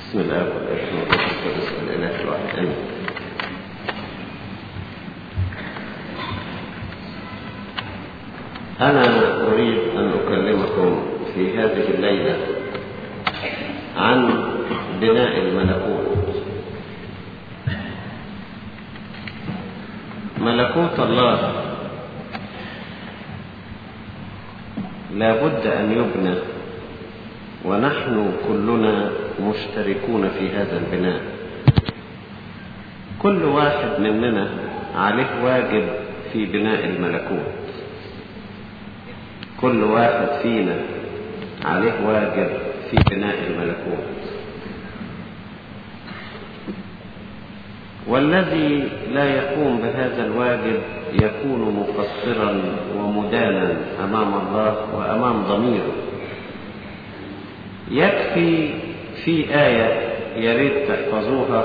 بسم الله والابن والروح القدس والاله الواحد امين انا اريد ان اكلمكم في هذه الليله عن بناء الملكوت ملكوت الله لا بد ان يبنى ونحن كلنا مشتركون في هذا البناء كل واحد مننا عليه واجب في بناء الملكوت كل واحد فينا عليه واجب في بناء الملكوت والذي لا يقوم بهذا الواجب يكون مقصرا ومدانا امام الله وامام ضميره يكفي في آية يا ريت تحفظوها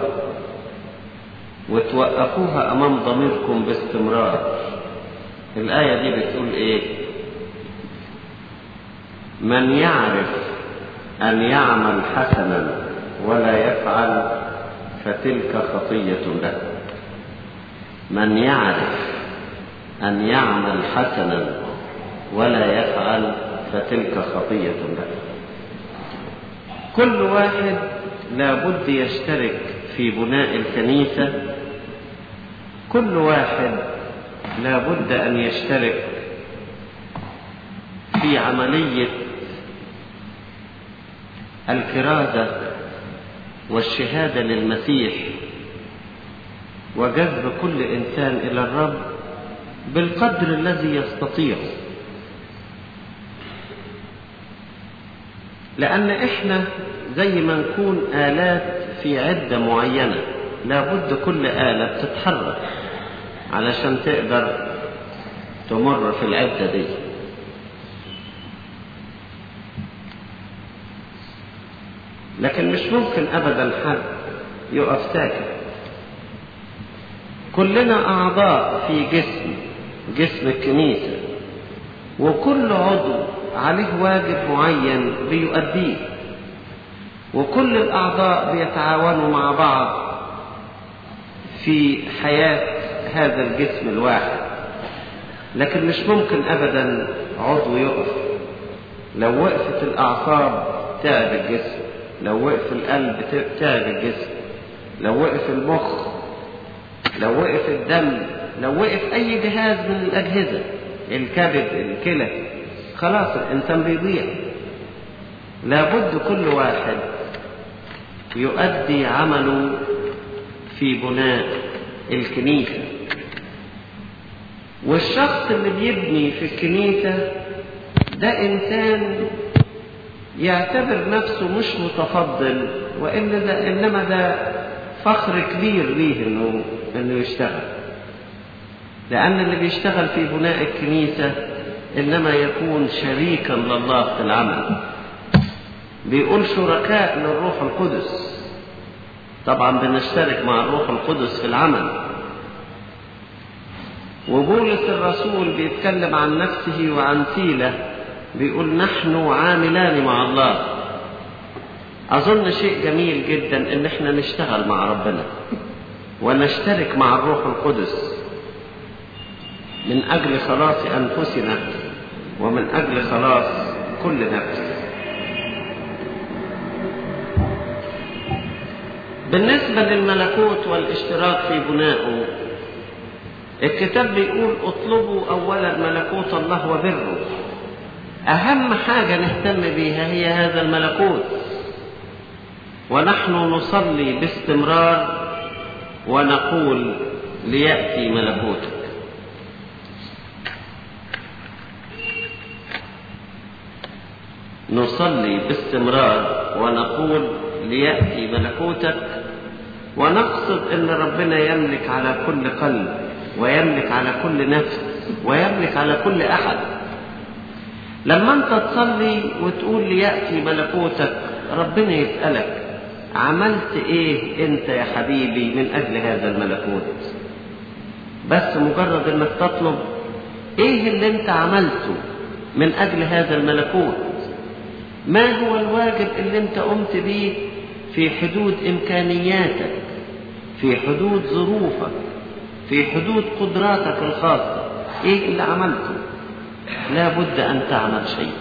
وتوقفوها أمام ضميركم باستمرار الآية دي بتقول إيه من يعرف أن يعمل حسنا ولا يفعل فتلك خطية له من يعرف أن يعمل حسنا ولا يفعل فتلك خطية له كل واحد لابد يشترك في بناء الكنيسة كل واحد لابد أن يشترك في عملية الكرازة والشهادة للمسيح وجذب كل إنسان إلى الرب بالقدر الذي يستطيع لأن إحنا زي ما نكون آلات في عدة معينة لابد كل آلة تتحرك علشان تقدر تمر في العدة دي لكن مش ممكن أبدا حد يقف ساكت كلنا أعضاء في جسم جسم الكنيسة وكل عضو عليه واجب معين بيؤديه وكل الأعضاء بيتعاونوا مع بعض في حياة هذا الجسم الواحد لكن مش ممكن أبدا عضو يقف لو وقفت الأعصاب تعب الجسم لو وقف القلب تعب الجسم لو وقف المخ لو وقف الدم لو وقف أي جهاز من الأجهزة الكبد الكلى خلاص الإنسان بيضيع لابد كل واحد يؤدي عمله في بناء الكنيسة والشخص اللي بيبني في الكنيسة ده إنسان يعتبر نفسه مش متفضل وإن ده إنما ده فخر كبير ليه إنه إنه يشتغل لأن اللي بيشتغل في بناء الكنيسة إنما يكون شريكا لله في العمل بيقول شركاء للروح القدس طبعا بنشترك مع الروح القدس في العمل وبولس الرسول بيتكلم عن نفسه وعن سيلة بيقول نحن عاملان مع الله أظن شيء جميل جدا إن احنا نشتغل مع ربنا ونشترك مع الروح القدس من أجل خلاص أنفسنا ومن أجل خلاص كل نفس بالنسبة للملكوت والاشتراك في بنائه الكتاب بيقول اطلبوا أولا ملكوت الله وبره أهم حاجة نهتم بيها هي هذا الملكوت ونحن نصلي باستمرار ونقول ليأتي ملكوتك نصلي باستمرار ونقول ليأتي ملكوتك ونقصد ان ربنا يملك على كل قلب ويملك على كل نفس ويملك على كل احد لما انت تصلي وتقول ليأتي ملكوتك ربنا يسألك عملت ايه انت يا حبيبي من اجل هذا الملكوت بس مجرد انك تطلب ايه اللي انت عملته من اجل هذا الملكوت ما هو الواجب اللي انت قمت بيه في حدود إمكانياتك في حدود ظروفك في حدود قدراتك الخاصة إيه اللي عملته لا بد أن تعمل شيء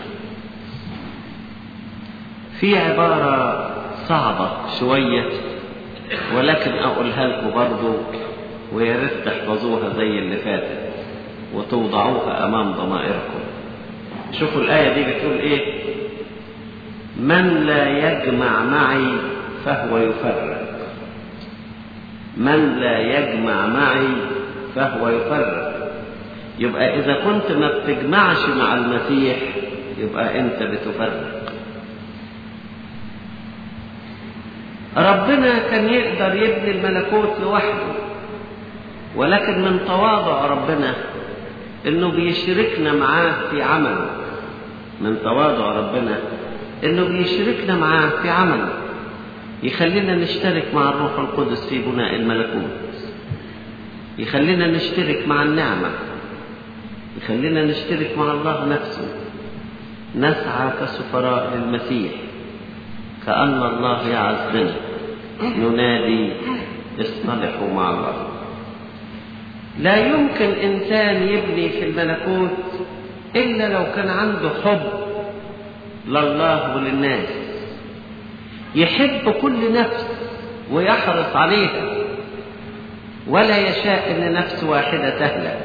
في عبارة صعبة شوية ولكن أقولها لكم برضو ويا ريت تحفظوها زي اللي فاتت وتوضعوها أمام ضمائركم شوفوا الآية دي بتقول إيه من لا يجمع معي فهو يفرق من لا يجمع معي فهو يفرق يبقى إذا كنت ما بتجمعش مع المسيح يبقى أنت بتفرق ربنا كان يقدر يبني الملكوت لوحده ولكن من تواضع ربنا انه بيشركنا معاه في عمله من تواضع ربنا انه بيشركنا معاه في عمله يخلينا نشترك مع الروح القدس في بناء الملكوت يخلينا نشترك مع النعمة يخلينا نشترك مع الله نفسه نسعى كسفراء للمسيح كأن الله يعز بنا ننادي اصطلحوا مع الله لا يمكن إنسان يبني في الملكوت إلا لو كان عنده حب لله وللناس يحب كل نفس ويحرص عليها ولا يشاء ان نفس واحده تهلك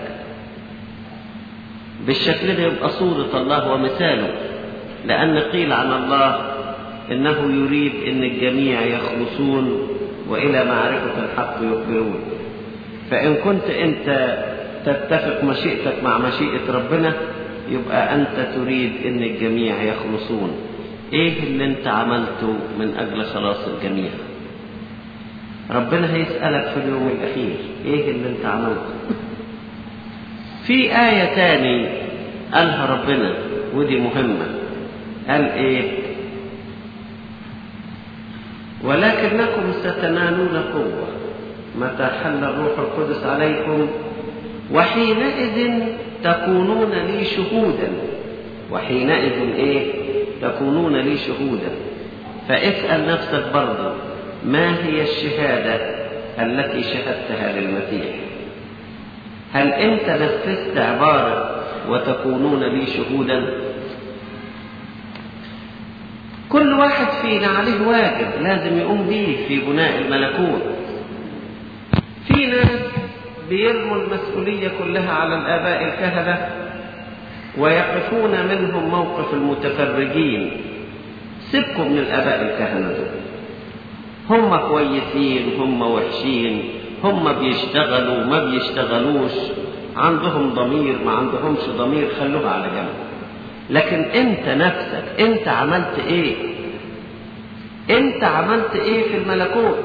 بالشكل ده يبقى صوره الله ومثاله لان قيل عن الله انه يريد ان الجميع يخلصون والى معرفه الحق يقبلون فان كنت انت تتفق مشيئتك مع مشيئه ربنا يبقى انت تريد ان الجميع يخلصون ايه اللي انت عملته من اجل خلاص الجميع ربنا هيسألك في اليوم الأخير إيه اللي أنت عملته في آية تاني قالها ربنا ودي مهمة قال إيه ولكنكم ستنالون قوة متى حل الروح القدس عليكم وحينئذ تكونون لي شهودا وحينئذ إيه تكونون لي شهودا فاسأل نفسك برضه ما هي الشهادة التي شهدتها للمسيح هل أنت نفذت عبارة وتكونون لي شهودا كل واحد فينا عليه واجب لازم يقوم به في بناء الملكوت في ناس بيرموا المسؤولية كلها على الآباء الكهنة ويقفون منهم موقف المتفرجين سيبكم من الآباء الكهنة دول هم كويسين هم وحشين هم بيشتغلوا ما بيشتغلوش عندهم ضمير ما عندهمش ضمير خلوها على جنب لكن انت نفسك انت عملت ايه انت عملت ايه في الملكوت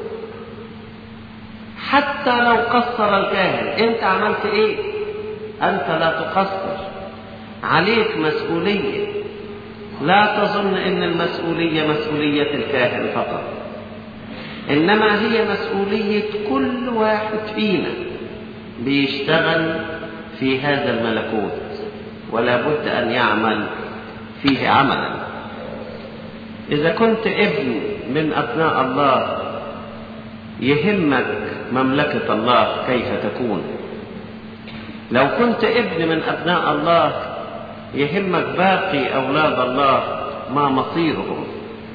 حتى لو قصر الكاهن انت عملت ايه انت لا تقصر عليك مسؤوليه لا تظن ان المسؤوليه مسؤوليه الكاهن فقط انما هي مسؤوليه كل واحد فينا بيشتغل في هذا الملكوت ولا بد ان يعمل فيه عملا اذا كنت ابن من ابناء الله يهمك مملكه الله كيف تكون لو كنت ابن من ابناء الله يهمك باقي اولاد الله ما مصيرهم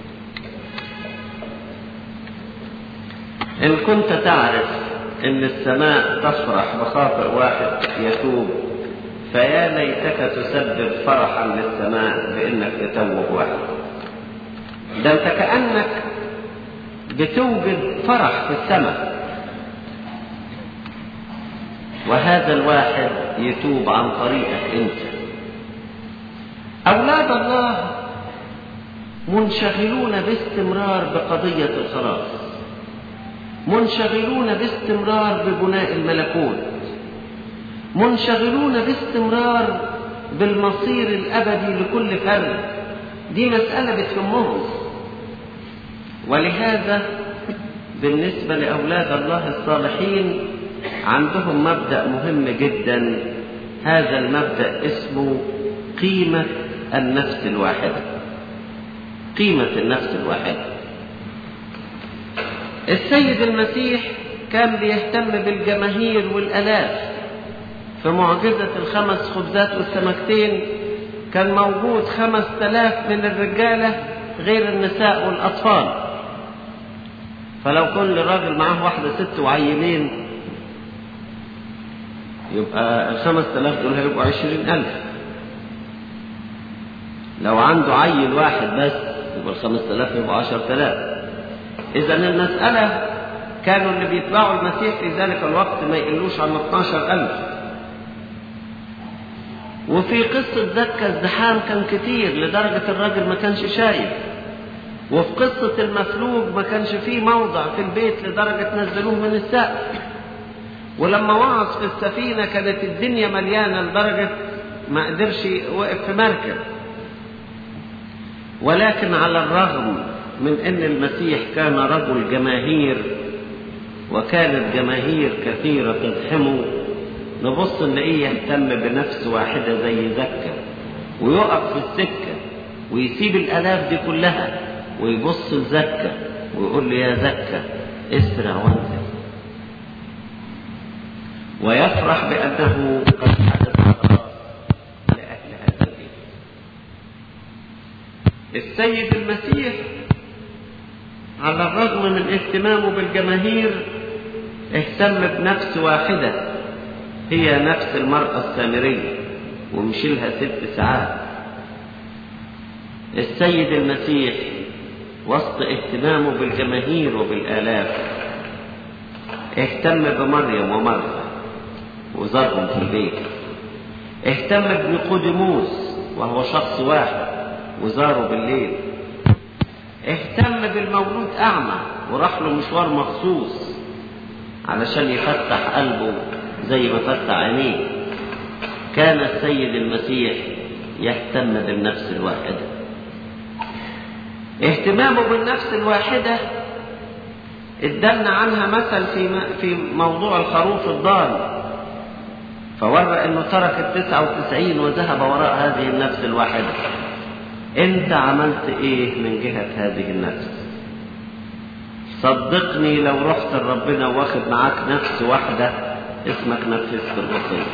إن كنت تعرف إن السماء تفرح بخاطر واحد يتوب فيا ليتك تسبب فرحا للسماء بإنك تتوب واحد ده أنت كأنك بتوجد فرح في السماء وهذا الواحد يتوب عن طريقك أنت أولاد الله منشغلون باستمرار بقضية الخلاص منشغلون باستمرار ببناء الملكوت منشغلون باستمرار بالمصير الابدي لكل فرد دي مساله بتهمهم ولهذا بالنسبه لاولاد الله الصالحين عندهم مبدا مهم جدا هذا المبدا اسمه قيمه النفس الواحده قيمه النفس الواحده السيد المسيح كان بيهتم بالجماهير والآلاف في معجزة الخمس خبزات والسمكتين كان موجود خمس تلاف من الرجالة غير النساء والأطفال فلو كل راجل معاه واحدة ست وعيلين يبقى الخمس تلاف دول هيبقوا عشرين ألف لو عنده عيل واحد بس يبقى الخمس تلاف يبقوا عشر تلاف إذا المسألة كانوا اللي بيتبعوا المسيح في ذلك الوقت ما يقلوش عن 12 ألف وفي قصة زكا الزحام كان كتير لدرجة الراجل ما كانش شايف وفي قصة المفلوج ما كانش فيه موضع في البيت لدرجة نزلوه من السقف ولما وعظ في السفينة كانت الدنيا مليانة لدرجة ما قدرش وقف في مركب ولكن على الرغم من ان المسيح كان رجل جماهير وكانت جماهير كثيرة تزحمه نبص نلاقيه يهتم بنفس واحدة زي زكا ويقف في السكة ويسيب الآلاف دي كلها ويبص لزكا ويقول له يا زكا اسرع وانزل ويفرح بأنه قد حدث خلاص لأهل هذا البيت السيد المسيح على الرغم من اهتمامه بالجماهير اهتم بنفس واحدة هي نفس المرأة السامرية ومشيلها ست ساعات السيد المسيح وسط اهتمامه بالجماهير وبالآلاف اهتم بمريم ومرثا وزارهم في البيت اهتم بنيقوديموس وهو شخص واحد وزاره بالليل اهتم بالمولود أعمى وراح له مشوار مخصوص علشان يفتح قلبه زي ما فتح عينيه كان السيد المسيح يهتم بالنفس الواحدة اهتمامه بالنفس الواحدة ادلنا عنها مثل في في موضوع الخروف الضال فورى انه ترك التسعة وتسعين وذهب وراء هذه النفس الواحدة انت عملت ايه من جهة هذه النفس صدقني لو رحت لربنا واخد معاك نفس واحدة اسمك نفذت الوصية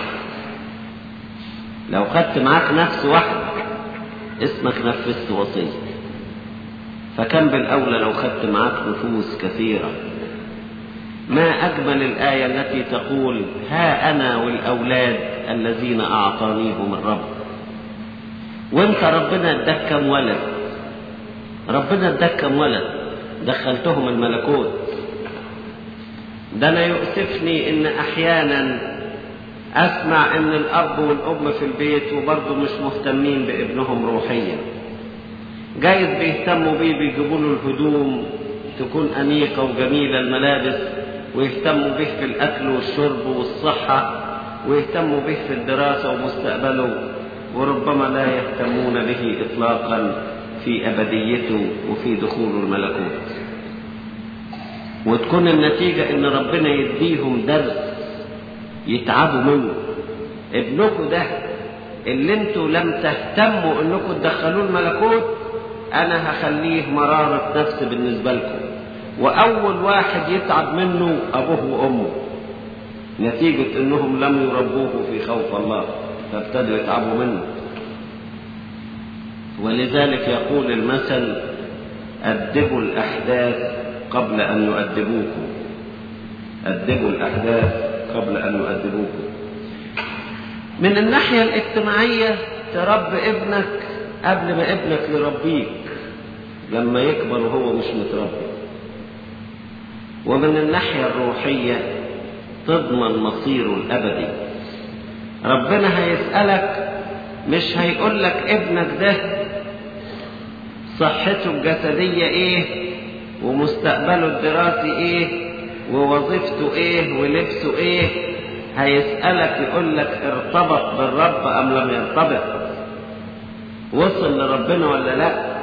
لو خدت معاك نفس واحدة اسمك نفذت وصية فكم بالأولى لو خدت معاك نفوس كثيرة ما أجمل الآية التي تقول ها أنا والأولاد الذين أعطانيهم الرب وانت ربنا اداك كم ولد ربنا اداك كم ولد دخلتهم الملكوت ده انا يؤسفني ان احيانا اسمع ان الاب والام في البيت وبرضه مش مهتمين بابنهم روحيا جايز بيهتموا بيه بيجيبوا له الهدوم تكون انيقه وجميله الملابس ويهتموا به في الاكل والشرب والصحه ويهتموا به في الدراسه ومستقبله وربما لا يهتمون به اطلاقا في ابديته وفي دخول الملكوت وتكون النتيجه ان ربنا يديهم درس يتعبوا منه ابنكم ده اللي انتوا لم تهتموا انكم تدخلوه الملكوت انا هخليه مرارة نفس بالنسبة لكم واول واحد يتعب منه ابوه وامه نتيجة انهم لم يربوه في خوف الله فابتدوا يتعبوا منه ولذلك يقول المثل أدبوا الأحداث قبل أن يؤدبوكم أدبوا الأحداث قبل أن يؤدبوكم من الناحية الاجتماعية تربي ابنك قبل ما ابنك يربيك لما يكبر وهو مش متربي ومن الناحية الروحية تضمن مصيره الأبدي ربنا هيسألك مش هيقول لك ابنك ده صحته الجسدية ايه ومستقبله الدراسي ايه ووظيفته ايه ولبسه ايه هيسألك يقول لك ارتبط بالرب ام لم يرتبط وصل لربنا ولا لا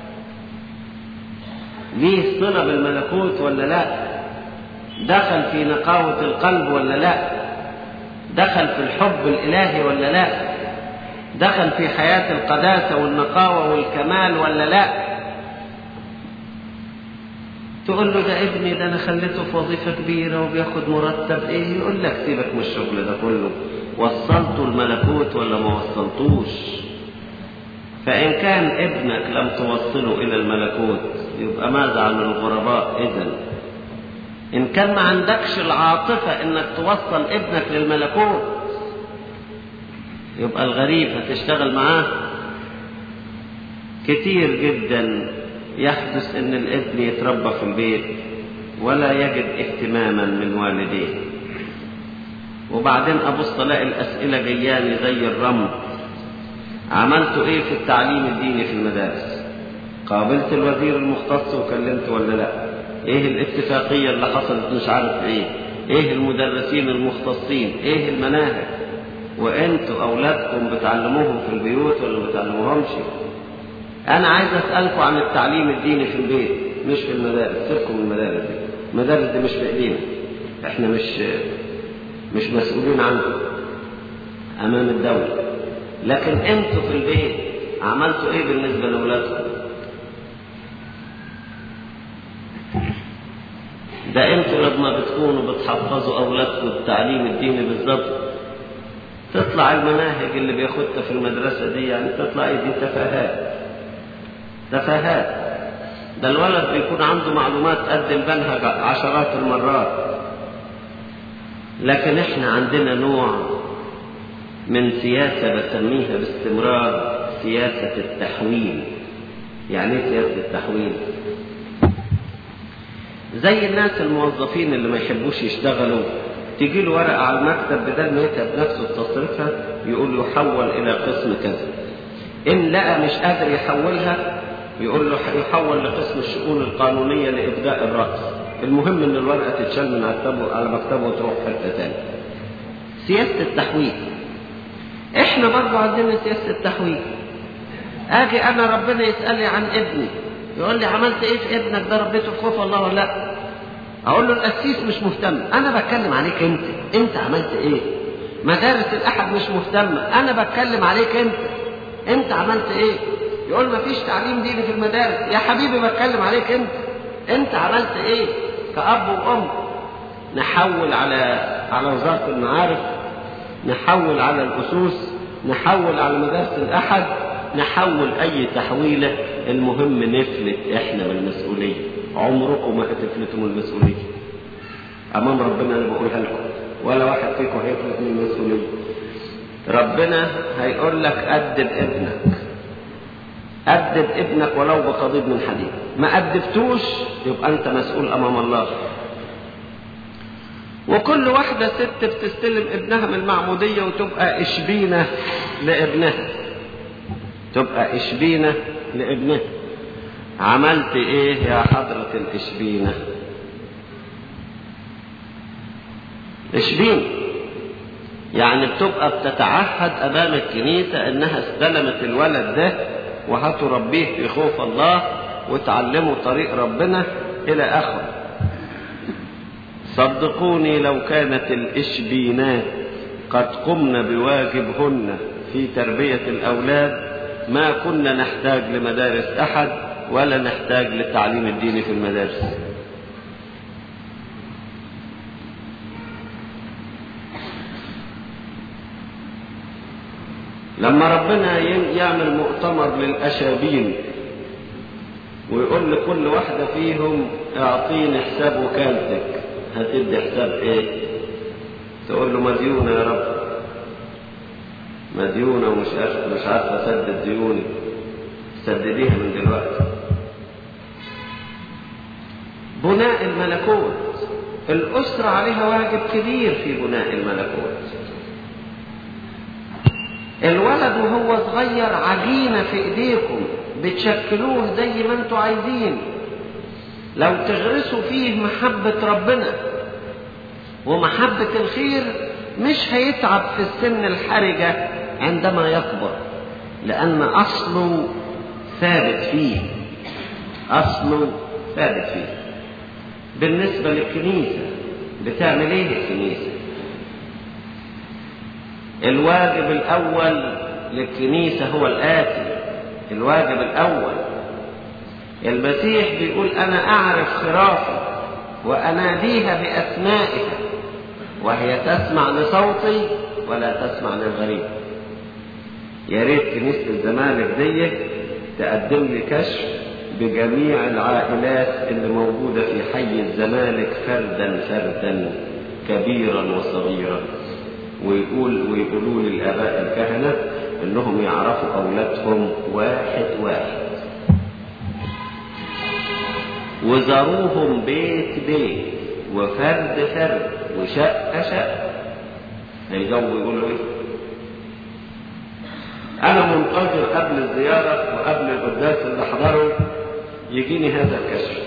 ليه صلة بالملكوت ولا لا دخل في نقاوة القلب ولا لا دخل في الحب الإلهي ولا لا دخل في حياة القداسة والنقاوة والكمال ولا لا تقول له ده ابني ده انا خليته في وظيفة كبيرة وبياخد مرتب ايه يقول لك سيبك من الشغل ده كله وصلته الملكوت ولا ما وصلتوش فإن كان ابنك لم توصله إلى الملكوت يبقى ماذا عن الغرباء إذن إن كان ما عندكش العاطفة إنك توصل ابنك للملكوت يبقى الغريب هتشتغل معاه كتير جدا يحدث ان الابن يتربى في البيت ولا يجد اهتماما من والديه وبعدين ابص الاقي الاسئله جياني زي الرمل عملتوا ايه في التعليم الديني في المدارس قابلت الوزير المختص وكلمته ولا لا ايه الاتفاقيه اللي حصلت مش عارف ايه ايه المدرسين المختصين ايه المناهج وانتوا اولادكم بتعلموهم في البيوت ولا ما بتعلموهمش انا عايز اسالكم عن التعليم الديني في البيت مش في المدارس سيبكم من المدارس دي المدارس دي مش في ايدينا احنا مش مش مسؤولين عنها امام الدوله لكن انتوا في البيت عملتوا ايه بالنسبه لاولادكم ده انتوا لما بتكونوا بتحفظوا اولادكم التعليم الديني بالظبط تطلع المناهج اللي بياخدها في المدرسه دي يعني تطلع ايه دي تفاهات تفاهات ده الولد بيكون عنده معلومات قد المنهج عشرات المرات لكن احنا عندنا نوع من سياسة بسميها باستمرار سياسة التحويل يعني ايه سياسة التحويل زي الناس الموظفين اللي ما يحبوش يشتغلوا تجي له ورقة على المكتب بدل ما يتعب نفسه تصرفها يقول له حول إلى قسم كذا إن لقى مش قادر يحولها يقول له يحول لقسم الشؤون القانونية لإبداء الرأس المهم إن الورقة تتشال من مكتبه على مكتبه وتروح حتة تاني سياسة التحويل إحنا برضه عندنا سياسة التحويل أجي أنا ربنا يسألني عن ابني يقول لي عملت إيه في ابنك ده ربيته في خوف الله ولا لأ أقول له القسيس مش مهتم أنا بتكلم عليك أنت أنت عملت إيه مدارس الأحد مش مهتمة أنا بتكلم عليك أنت أنت عملت إيه يقول ما فيش تعليم ديني في المدارس يا حبيبي بتكلم عليك انت انت عملت ايه كأب وأم نحول على على وزارة المعارف نحول على الأسوس نحول على مدارس الأحد نحول أي تحويلة المهم نفلت إحنا من المسؤولية عمركم ما هتفلتوا من المسؤولية أمام ربنا أنا بقولها لكم ولا واحد فيكم هيفلت من المسؤولية ربنا هيقول لك أدب ابنك أدب ابنك ولو بقضيب من حديد ما أدبتوش يبقى أنت مسؤول أمام الله وكل واحدة ست بتستلم ابنها من المعمودية وتبقى إشبينة لابنها تبقى إشبينة لابنها عملت إيه يا حضرة الإشبينة إشبين يعني بتبقى بتتعهد أمام الكنيسة إنها استلمت الولد ده وهتربيه في خوف الله وتعلمه طريق ربنا إلى آخره صدقوني لو كانت الإشبينات قد قمن بواجبهن في تربية الأولاد ما كنا نحتاج لمدارس أحد ولا نحتاج للتعليم الديني في المدارس لما ربنا يعمل مؤتمر للأشابين ويقول لكل واحدة فيهم اعطيني حساب وكالتك هتدي حساب ايه تقول له مديونة يا رب مديونة ومش مش عارفة اسدد ديوني سدديها من دلوقتي بناء الملكوت الأسرة عليها واجب كبير في بناء الملكوت الولد وهو صغير عجينة في ايديكم بتشكلوه زي ما انتوا عايزين لو تغرسوا فيه محبة ربنا ومحبة الخير مش هيتعب في السن الحرجة عندما يكبر لأن أصله ثابت فيه أصله ثابت فيه بالنسبة للكنيسة بتعمل ايه الكنيسة الواجب الأول للكنيسة هو الآتي الواجب الأول المسيح بيقول أنا أعرف خرافي وأناديها بأسمائها وهي تسمع لصوتي ولا تسمع للغريب يا ريت كنيسة الزمالك دي تقدم لي كشف بجميع العائلات اللي موجودة في حي الزمالك فردا فردا كبيرا وصغيرا ويقول ويقولوا للآباء الكهنة إنهم يعرفوا أولادهم واحد واحد وزاروهم بيت بيت وفرد فرد وشقة شقة هيجوا يقولوا ايه انا منتظر قبل الزيارة وقبل القداس اللي حضره يجيني هذا الكشف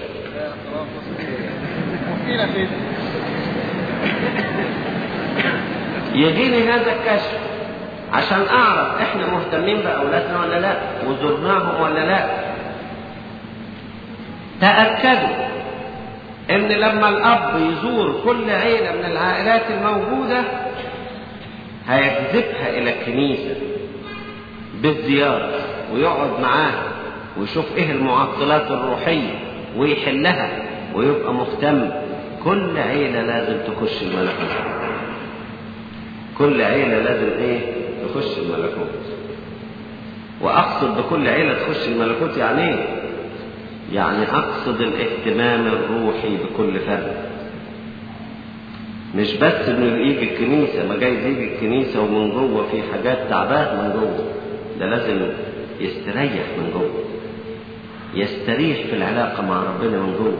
يجيني هذا الكشف عشان اعرف احنا مهتمين باولادنا ولا لا وزرناهم ولا لا تاكدوا ان لما الاب يزور كل عيله من العائلات الموجوده هيجذبها الى الكنيسه بالزياره ويقعد معاها ويشوف ايه المعطلات الروحيه ويحلها ويبقى مهتم كل عيله لازم تخش الملكوت كل عيله لازم ايه تخش الملكوت واقصد بكل عيله تخش الملكوت يعني ايه يعني أقصد الاهتمام الروحي بكل فرد مش بس انه يجي الكنيسة ما جايز يجي الكنيسة ومن جوه في حاجات تعباه من جوه ده لازم يستريح من جوه يستريح في العلاقة مع ربنا من جوه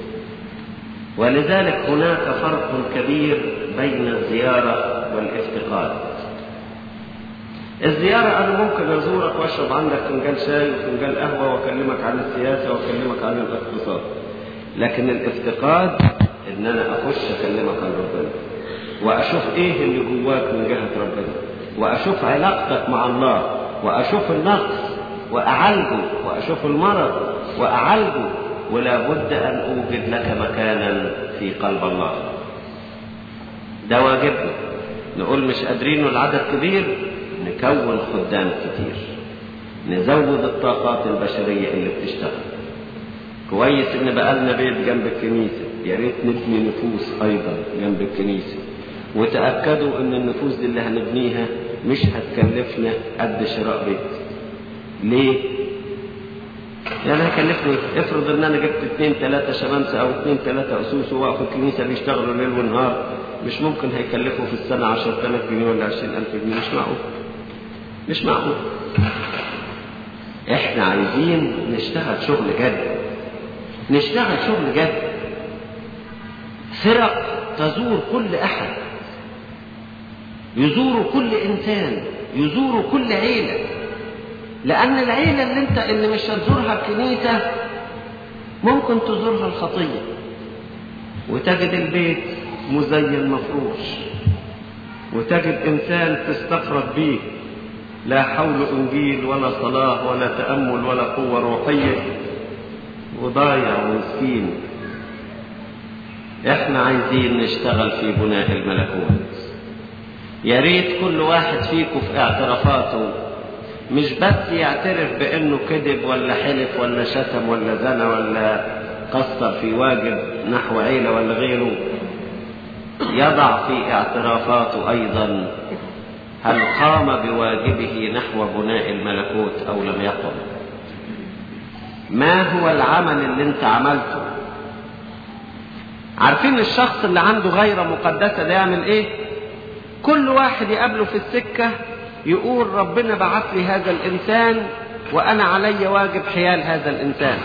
ولذلك هناك فرق كبير بين الزيارة والافتقاد الزيارة أنا ممكن أزورك وأشرب عندك فنجان شاي وفنجان قهوة وأكلمك عن السياسة وأكلمك عن الاقتصاد لكن الافتقاد إن أنا أخش أكلمك عن ربنا وأشوف إيه اللي جواك من جهة ربنا وأشوف علاقتك مع الله وأشوف النقص وأعالجه وأشوف المرض وأعالجه ولا بد أن أوجد لك مكانا في قلب الله ده واجبنا نقول مش قادرين والعدد كبير نكون خدام كتير نزود الطاقات البشرية اللي بتشتغل كويس ان بقى لنا بيت جنب الكنيسة يا ريت نبني نفوس ايضا جنب الكنيسة وتأكدوا ان النفوس دي اللي هنبنيها مش هتكلفنا قد شراء بيت ليه؟ يعني هيكلفني افرض ان انا جبت اثنين ثلاثة شمامسة او اثنين ثلاثة اسوس ووقفوا الكنيسة بيشتغلوا ليل ونهار مش ممكن هيكلفوا في السنة 10000 جنيه ولا 20000 جنيه مش معقول مش معقول احنا عايزين نشتغل شغل جد نشتغل شغل جد فرق تزور كل احد يزور كل انسان يزور كل عيله لان العيله اللي انت اللي مش هتزورها الكنيسه ممكن تزورها الخطيه وتجد البيت مزين مفروش وتجد انسان تستفرد بيه لا حول انجيل ولا صلاه ولا تامل ولا قوه روحيه وضايع ومسكين احنا عايزين نشتغل في بناء الملكوت يا ريت كل واحد فيكم في اعترافاته مش بس يعترف بانه كذب ولا حلف ولا شتم ولا زنى ولا قصر في واجب نحو عيله ولا غيره يضع في اعترافاته ايضا هل قام بواجبه نحو بناء الملكوت او لم يقم ما هو العمل اللي انت عملته عارفين الشخص اللي عنده غيرة مقدسة ده يعمل ايه كل واحد يقابله في السكة يقول ربنا بعث لي هذا الانسان وانا علي واجب حيال هذا الانسان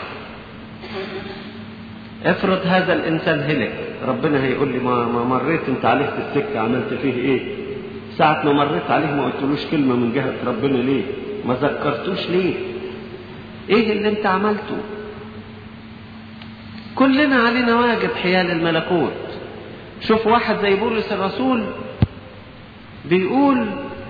افرض هذا الانسان هلك ربنا هيقول لي ما, ما مريت انت عليه في السكة عملت فيه ايه ساعة ما مريت عليه ما قلتلوش كلمة من جهة ربنا ليه ما ذكرتوش ليه ايه اللي انت عملته كلنا علينا واجب حيال الملكوت شوف واحد زي بولس الرسول بيقول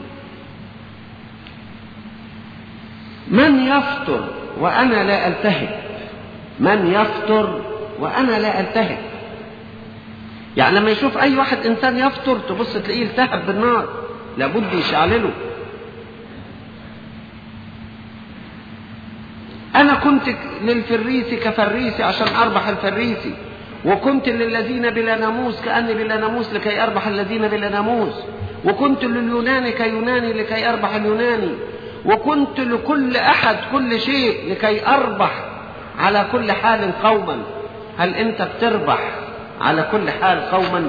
من يفطر وانا لا التهب من يفطر وانا لا التهب يعني لما يشوف اي واحد انسان يفطر تبص تلاقيه التهب بالنار لابد يشعلله انا كنت كنت للفريسي كفريسي عشان أربح الفريسي وكنت للذين بلا ناموس كأني بلا ناموس لكي أربح الذين بلا ناموس وكنت لليوناني كيوناني لكي أربح اليوناني وكنت لكل أحد كل شيء لكي أربح على كل حال قوما هل أنت بتربح على كل حال قوما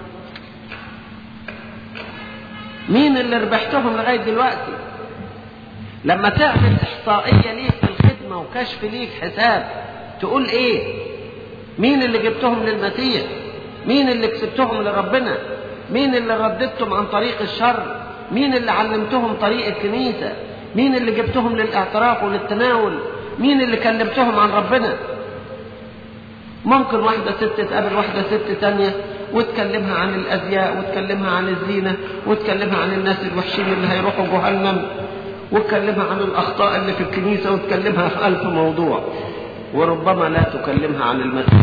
مين اللي ربحتهم لغاية دلوقتي لما تعمل إحصائية ليك في الخدمة وكشف ليك حساب تقول إيه مين اللي جبتهم للمسيح مين اللي كسبتهم لربنا مين اللي رددتهم عن طريق الشر مين اللي علمتهم طريق الكنيسة مين اللي جبتهم للاعتراف وللتناول مين اللي كلمتهم عن ربنا ممكن واحدة ست تقابل واحدة ست تانية وتكلمها عن الأزياء وتكلمها عن الزينة وتكلمها عن الناس الوحشين اللي هيروحوا جهنم وتكلمها عن الأخطاء اللي في الكنيسة وتكلمها في ألف موضوع وربما لا تكلمها عن المسيح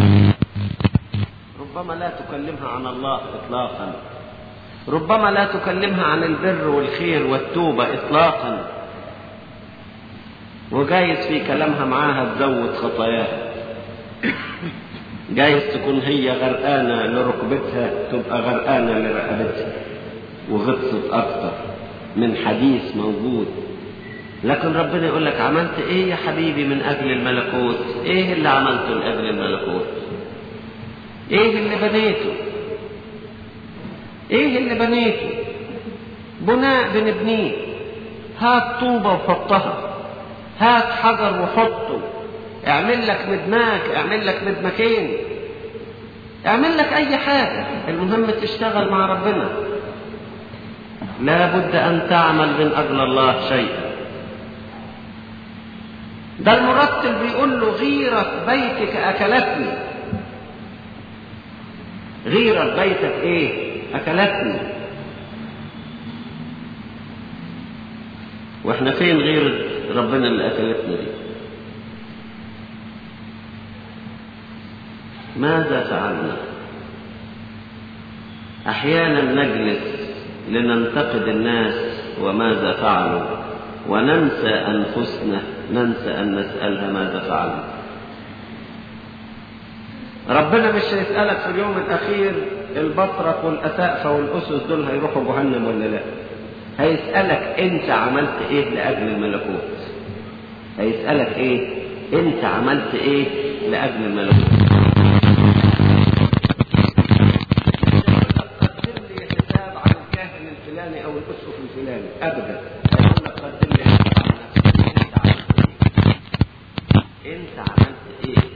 ربما لا تكلمها عن الله إطلاقا ربما لا تكلمها عن البر والخير والتوبة إطلاقا وجايز في كلامها معاها تزود خطاياها جايز تكون هي غرقانة لركبتها تبقى غرقانة لرقبتها وغطست أكتر من حديث موجود لكن ربنا يقول لك عملت ايه يا حبيبي من اجل الملكوت ايه اللي عملته لاجل الملكوت ايه اللي بنيته ايه اللي بنيته بناء بنبنيه هات طوبة وحطها هات حجر وحطه اعمل لك مدماك اعمل لك مدمكين اعمل لك اي حاجة المهم تشتغل مع ربنا لا بد ان تعمل من اجل الله شيئا ده المرتل بيقول له غيرة بيتك اكلتني غيرة بيتك ايه اكلتني واحنا فين غير ربنا اللي اكلتنا دي ماذا فعلنا احيانا نجلس لننتقد الناس وماذا فعلوا وننسى انفسنا ننسى ان نسالها ماذا فعلنا ربنا مش هيسالك في اليوم الاخير البطرك والاسقفه والاسس دول هيروحوا جهنم ولا لا هيسالك انت عملت ايه لاجل الملكوت هيسالك ايه انت عملت ايه لاجل الملكوت قدم لي حساب عن الكاهن الفلاني او الاسقف الفلاني ابدا هيقول لك قدم لي حساب عن نفسك انت عملت ايه انت عملت ايه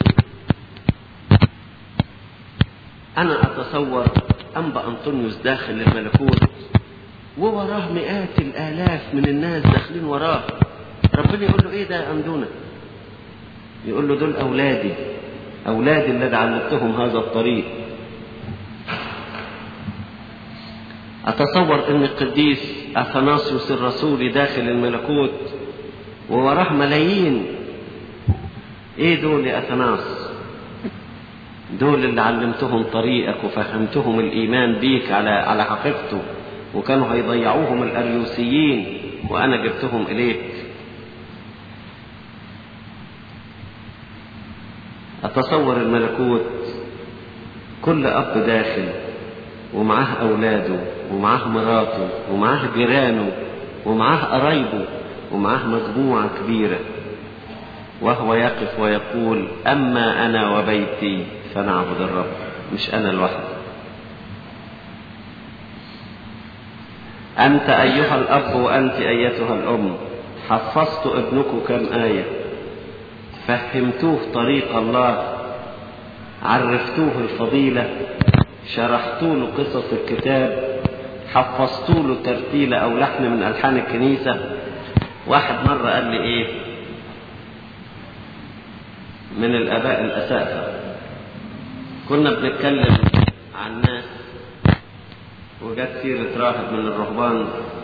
انا اتصور انبا انطونيوس داخل الملكوت ووراه مئات الالاف من الناس داخلين وراه ربنا يقول له ايه ده يا امدونه يقول له دول اولادي اولادي الذي علمتهم هذا الطريق اتصور ان القديس اثناسيوس الرسولي داخل الملكوت ووراه ملايين ايه دول يا اثناس دول اللي علمتهم طريقك وفهمتهم الايمان بيك على على حقيقته وكانوا هيضيعوهم الاريوسيين وانا جبتهم اليك اتصور الملكوت كل اب داخل ومعاه اولاده ومعاه مراته ومعاه جيرانه ومعاه قرايبه ومعاه مجموعه كبيره وهو يقف ويقول اما انا وبيتي فنعبد الرب مش انا لوحدي انت ايها الاب وانت ايتها الام حفظت ابنكم كم ايه فهمتوه طريق الله عرفتوه الفضيله شرحتوا له قصص الكتاب حفظتوا له ترتيل او لحن من الحان الكنيسه واحد مره قال لي ايه من الاباء الاساتذه كنا بنتكلم عن ناس وجت سيرة راهب من الرهبان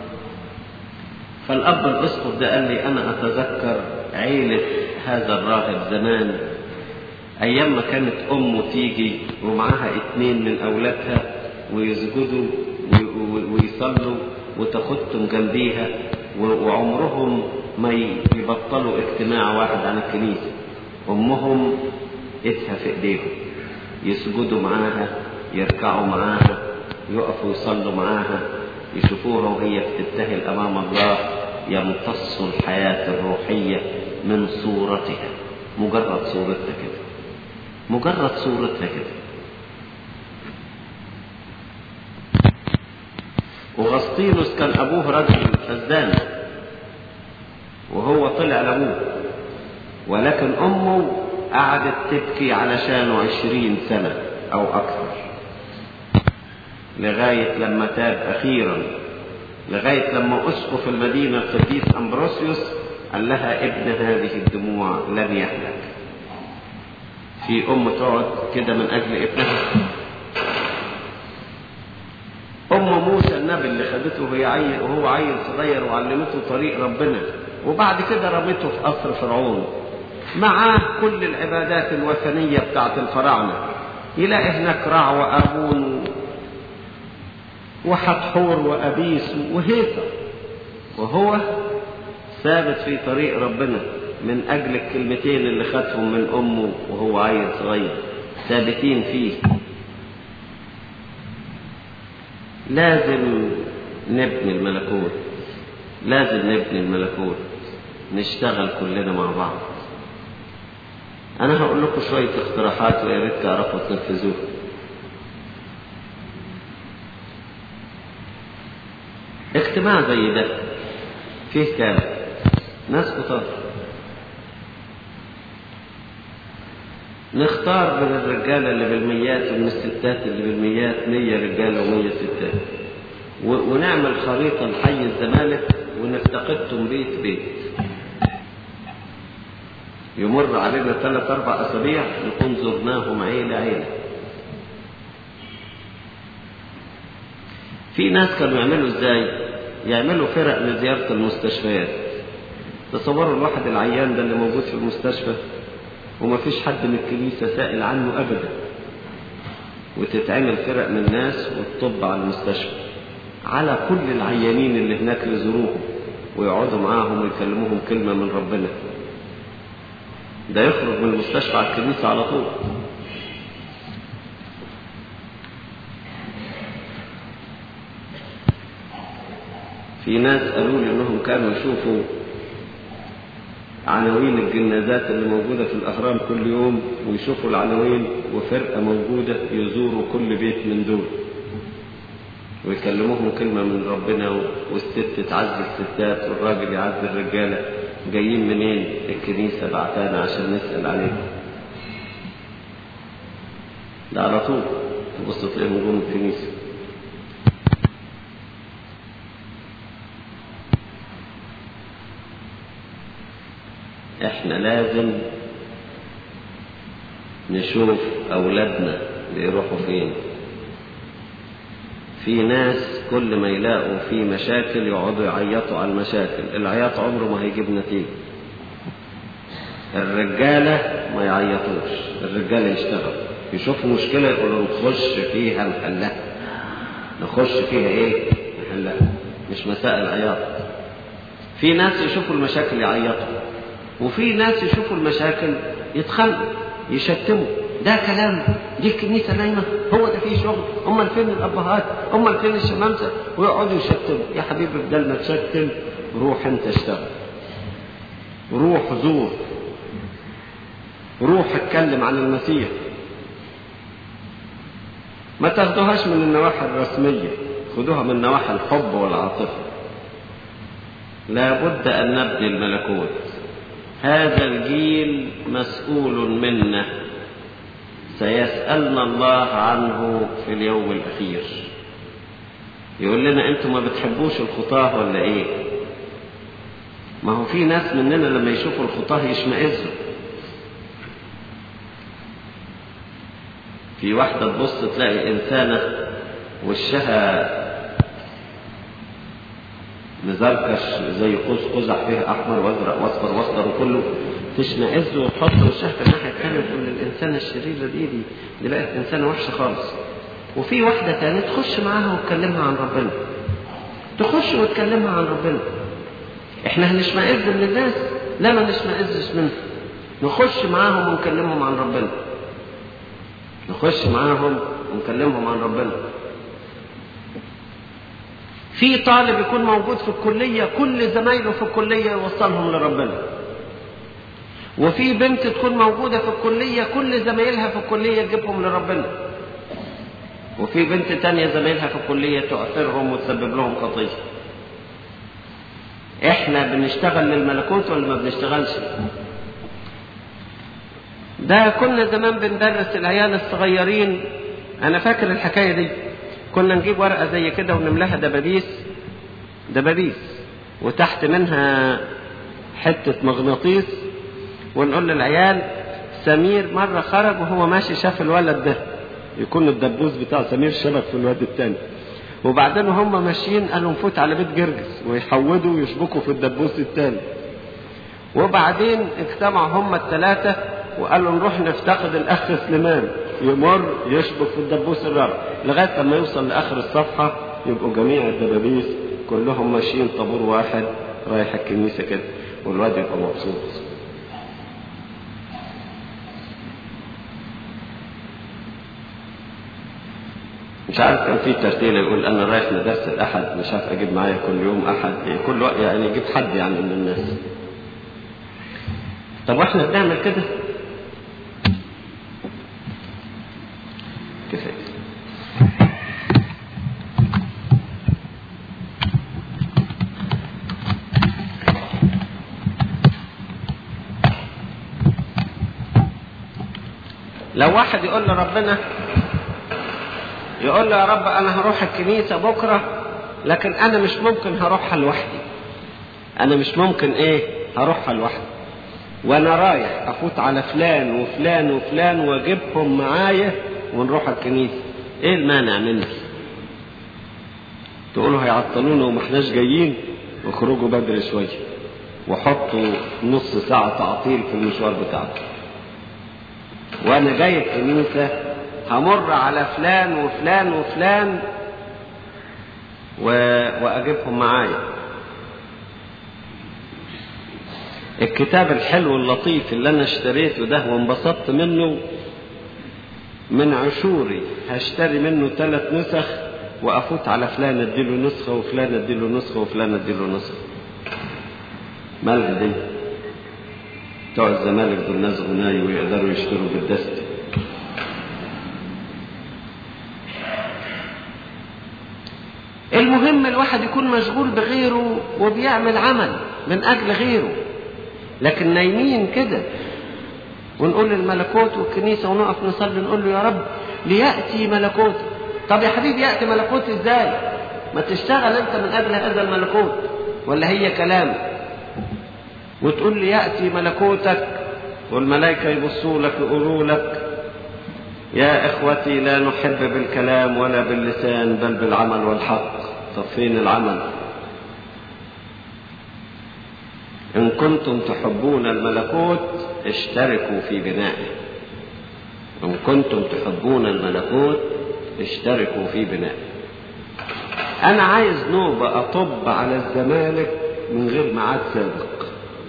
فالأب الأسقف ده قال لي أنا أتذكر عيلة هذا الراهب زمان أيام ما كانت أمه تيجي ومعاها اتنين من أولادها ويسجدوا ويصلوا وتاخدهم جنبيها وعمرهم ما يبطلوا اجتماع واحد عن الكنيسة أمهم إيدها في إيديهم يسجدوا معاها يركعوا معاها يقفوا يصلوا معاها يشوفوها وهي بتبتهل أمام الله يمتصوا الحياة الروحية من صورتها مجرد صورتها كده مجرد صورتها كده وغسطينوس كان أبوه رجل فزدان وهو طلع لأبوه ولكن أمه قعدت تبكي علشانه عشرين سنة أو أكثر لغاية لما تاب أخيرا لغاية لما أسقف المدينة القديس أمبروسيوس قال لها ابن هذه الدموع لن يهلك في أم تقعد كده من أجل ابنها أم موسى النبي اللي خدته وهي عيل وهو عيل صغير وعلمته طريق ربنا وبعد كده رمته في قصر فرعون معاه كل العبادات الوثنية بتاعت الفراعنة يلاقي هناك رع وأبون وحتحور وأبيس وهيصة وهو ثابت في طريق ربنا من أجل الكلمتين اللي خدهم من أمه وهو عيل صغير ثابتين فيه لازم نبني الملكوت لازم نبني الملكوت نشتغل كلنا مع بعض انا هقول لكم شويه اقتراحات ويا ريت تعرفوا تنفذوها اجتماع زي ده فيه كام ناس كتار نختار من الرجاله اللي بالميات ومن الستات اللي بالميات مية رجاله ومية ستات و- ونعمل خريطه لحي الزمالك ونفتقدهم بيت بيت يمر علينا ثلاث اربع اسابيع نكون زرناهم عيله عيله في ناس كانوا يعملوا ازاي يعملوا فرق لزياره المستشفيات تصوروا الواحد العيان ده اللي موجود في المستشفى وما فيش حد من الكنيسة سائل عنه أبدا وتتعمل فرق من الناس وتطب على المستشفى على كل العيانين اللي هناك يزوروهم ويقعدوا معاهم ويكلموهم كلمة من ربنا ده يخرج من المستشفى على الكنيسة على طول في ناس قالوا لي انهم كانوا يشوفوا عناوين الجنازات اللي موجودة في الأهرام كل يوم ويشوفوا العناوين وفرقة موجودة يزوروا كل بيت من دول ويكلموهم كلمة من ربنا والست تعزي الستات والراجل يعزي الرجالة جايين منين الكنيسة بعتانا عشان نسأل عليكم ده على طول تبص تلاقيهم جم الكنيسة احنا لازم نشوف اولادنا بيروحوا فين في ناس كل ما يلاقوا في مشاكل يقعدوا يعيطوا على المشاكل العياط عمره ما هيجيب نتيجة الرجالة ما يعيطوش الرجالة يشتغلوا يشوفوا مشكلة يقولوا نخش فيها نحلها نخش فيها ايه نحلها مش مسائل عياط في ناس يشوفوا المشاكل يعيطوا وفي ناس يشوفوا المشاكل يتخلوا يشتموا ده كلام دي الكنيسه نايمه هو ده فيه شغل امال فين الابهات امال فين الشمامسه ويقعدوا يشتموا يا حبيبي بدل ما تشتم روح انت اشتغل روح زور روح اتكلم عن المسيح ما تاخدوهاش من النواحي الرسميه خدوها من نواحي الحب والعاطفه لابد ان نبني الملكوت هذا الجيل مسؤول منا سيسألنا الله عنه في اليوم الأخير يقول لنا أنتم ما بتحبوش الخطاة ولا إيه ما هو في ناس مننا لما يشوفوا الخطاة يشمئزوا في واحدة تبص تلاقي إنسانة وشها مزركش زي قوس قزح فيه احمر وازرق واصفر واخضر وكله تشمئز وتحط وشها في الناحيه الثانيه تقول الانسانه الشريره دي دي دي بقت انسانه وحشه خالص وفي واحده ثانيه تخش معاها وتكلمها عن ربنا تخش وتكلمها عن ربنا احنا هنشمئز من الناس لا ما نشمئزش منهم نخش معاهم ونكلمهم عن ربنا نخش معاهم ونكلمهم عن ربنا في طالب يكون موجود في الكلية كل زمايله في الكلية يوصلهم لربنا وفي بنت تكون موجودة في الكلية كل زمايلها في الكلية تجيبهم لربنا وفي بنت تانية زمايلها في الكلية تؤثرهم وتسبب لهم خطية احنا بنشتغل للملكوت ولا ما بنشتغلش ده كنا زمان بندرس العيال الصغيرين انا فاكر الحكاية دي كنا نجيب ورقة زي كده ونملاها دبابيس دبابيس وتحت منها حتة مغناطيس ونقول للعيال سمير مرة خرج وهو ماشي شاف الولد ده يكون الدبوس بتاع سمير شبك في الواد التاني وبعدين هم ماشيين قالوا نفوت على بيت جرجس ويحودوا ويشبكوا في الدبوس التاني وبعدين اجتمعوا هم الثلاثة وقالوا نروح نفتقد الأخ سليمان يمر يشبك في الدبوس الرابع لغاية لما يوصل لآخر الصفحة يبقوا جميع الدبابيس كلهم ماشيين طابور واحد رايح الكنيسة كده والواد يبقى مبسوط مش عارف كان في ترتيل يقول انا رايح مدرسة الاحد مش عارف اجيب معايا كل يوم احد كل وقت يعني يجيب حد يعني من الناس طب واحنا بنعمل كده كفايه لو واحد يقول لربنا يقول له يا رب انا هروح الكنيسة بكرة لكن انا مش ممكن هروحها لوحدي انا مش ممكن ايه هروحها لوحدي وانا رايح افوت على فلان وفلان وفلان واجيبهم معايا ونروح الكنيسة ايه المانع منك تقولوا هيعطلونا وما احناش جايين واخرجوا بدري شوية وحطوا نص ساعة تعطيل في المشوار بتاعكم وانا جاي الكنيسة همر على فلان وفلان وفلان و... واجيبهم معايا الكتاب الحلو اللطيف اللي انا اشتريته ده وانبسطت منه من عشوري هشتري منه ثلاث نسخ وافوت على فلان اديله نسخه وفلان اديله نسخه وفلان اديله نسخه مالها دي بتوع الزمالك دول ناس غناي ويقدروا يشتروا بالدست المهم الواحد يكون مشغول بغيره وبيعمل عمل من اجل غيره لكن نايمين كده ونقول للملكوت والكنيسة ونقف نصلي نقول له يا رب ليأتي ملكوت طب يا حبيبي يأتي ملكوت ازاي ما تشتغل انت من اجل هذا الملكوت ولا هي كلام وتقول لي يأتي ملكوتك والملائكة يبصوا لك يقولوا لك يا إخوتي لا نحب بالكلام ولا باللسان بل بالعمل والحق طب فين العمل إن كنتم تحبون الملكوت اشتركوا في بنائه إن كنتم تحبون الملكوت اشتركوا في بنائه أنا عايز نوبة أطب على الزمالك من غير ميعاد سابق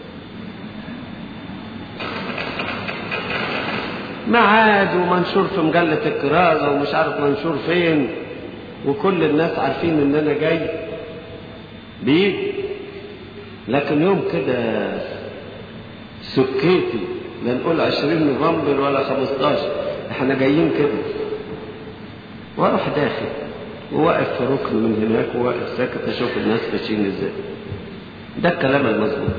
ميعاد ومنشور في مجلة الكرازة ومش عارف منشور فين وكل الناس عارفين ان انا جاي بيجي لكن يوم كده سكيتي لا نقول 20 نوفمبر ولا 15 احنا جايين كده واروح داخل وواقف في ركن من هناك وواقف ساكت اشوف الناس ماشيين ازاي ده الكلام المظبوط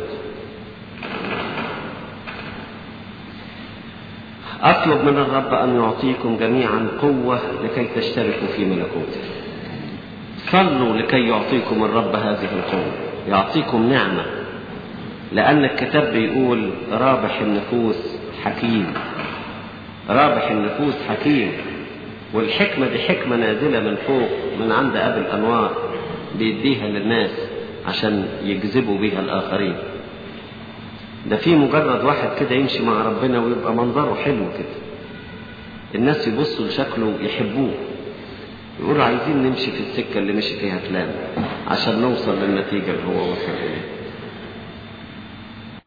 أطلب من الرب أن يعطيكم جميعا قوة لكي تشتركوا في ملكوته صلوا لكي يعطيكم الرب هذه القوة يعطيكم نعمة لأن الكتاب بيقول رابح النفوس حكيم رابح النفوس حكيم والحكمة دي حكمة نازلة من فوق من عند أبي الأنوار بيديها للناس عشان يجذبوا بيها الآخرين ده في مجرد واحد كده يمشي مع ربنا ويبقى منظره حلو كده الناس يبصوا لشكله يحبوه يقولوا عايزين نمشي في السكة اللي مشي فيها فلان عشان نوصل للنتيجة اللي هو وصل إليها